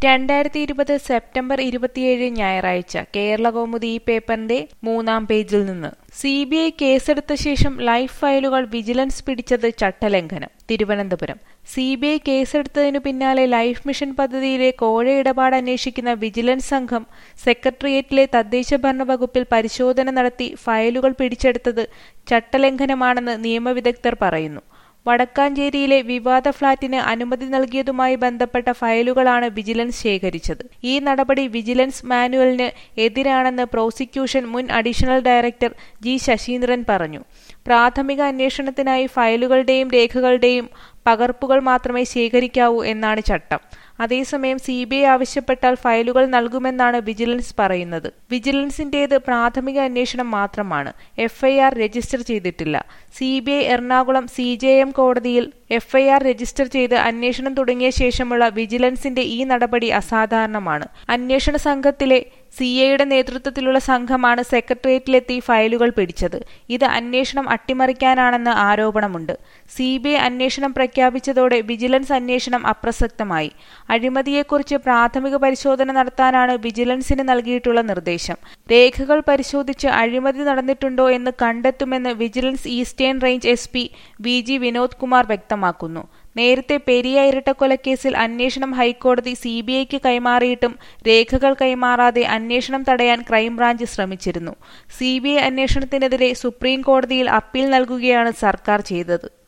രണ്ടായിരത്തി ഇരുപത് സെപ്റ്റംബർ ഇരുപത്തിയേഴ് ഞായറാഴ്ച കേരളകൗമുദി ഈ പേപ്പറിന്റെ മൂന്നാം പേജിൽ നിന്ന് സി ബി ഐ കേസെടുത്ത ശേഷം ലൈഫ് ഫയലുകൾ വിജിലൻസ് പിടിച്ചത് ചട്ടലംഘനം തിരുവനന്തപുരം സി ബി ഐ കേസെടുത്തതിനു പിന്നാലെ ലൈഫ് മിഷൻ പദ്ധതിയിലെ കോഴ ഇടപാട് അന്വേഷിക്കുന്ന വിജിലൻസ് സംഘം സെക്രട്ടേറിയറ്റിലെ തദ്ദേശ ഭരണ വകുപ്പിൽ പരിശോധന നടത്തി ഫയലുകൾ പിടിച്ചെടുത്തത് ചട്ടലംഘനമാണെന്ന് നിയമവിദഗ്ധർ പറയുന്നു വടക്കാഞ്ചേരിയിലെ വിവാദ ഫ്ളാറ്റിന് അനുമതി നൽകിയതുമായി ബന്ധപ്പെട്ട ഫയലുകളാണ് വിജിലൻസ് ശേഖരിച്ചത് ഈ നടപടി വിജിലൻസ് മാനുവലിന് എതിരാണെന്ന് പ്രോസിക്യൂഷൻ മുൻ അഡീഷണൽ ഡയറക്ടർ ജി ശശീന്ദ്രൻ പറഞ്ഞു പ്രാഥമിക അന്വേഷണത്തിനായി ഫയലുകളുടെയും രേഖകളുടെയും പകർപ്പുകൾ മാത്രമേ ശേഖരിക്കാവൂ എന്നാണ് ചട്ടം അതേസമയം സി ബി ഐ ആവശ്യപ്പെട്ടാൽ ഫയലുകൾ നൽകുമെന്നാണ് വിജിലൻസ് പറയുന്നത് വിജിലൻസിന്റേത് പ്രാഥമിക അന്വേഷണം മാത്രമാണ് എഫ്ഐആർ രജിസ്റ്റർ ചെയ്തിട്ടില്ല C B I Ernakulam C J M കോടതിയിൽ എഫ്ഐആർ രജിസ്റ്റർ ചെയ്ത് അന്വേഷണം തുടങ്ങിയ ശേഷമുള്ള വിജിലൻസിന്റെ ഈ നടപടി അസാധാരണമാണ് അന്വേഷണ സംഘത്തിലെ സി ഐയുടെ നേതൃത്വത്തിലുള്ള സംഘമാണ് സെക്രട്ടേറിയറ്റിലെത്തി ഫയലുകൾ പിടിച്ചത് ഇത് അന്വേഷണം അട്ടിമറിക്കാനാണെന്ന് ആരോപണമുണ്ട് സി ബി ഐ അന്വേഷണം പ്രഖ്യാപിച്ചതോടെ വിജിലൻസ് അന്വേഷണം അപ്രസക്തമായി അഴിമതിയെക്കുറിച്ച് പ്രാഥമിക പരിശോധന നടത്താനാണ് വിജിലൻസിന് നൽകിയിട്ടുള്ള നിർദ്ദേശം രേഖകൾ പരിശോധിച്ച് അഴിമതി നടന്നിട്ടുണ്ടോ എന്ന് കണ്ടെത്തുമെന്ന് vigilance eastern range S P V G Vinod Kumar വ്യക്തമാക്കുന്നു നേരത്തെ പെരിയ ഇരട്ടക്കൊലക്കേസിൽ അന്വേഷണം ഹൈക്കോടതി സി ബി ഐക്ക് കൈമാറിയിട്ടും രേഖകൾ കൈമാറാതെ അന്വേഷണം തടയാൻ ക്രൈംബ്രാഞ്ച് ശ്രമിച്ചിരുന്നു സി ബി ഐ അന്വേഷണത്തിനെതിരെ സുപ്രീം കോടതിയിൽ അപ്പീൽ നൽകുകയാണ് സർക്കാർ ചെയ്തത്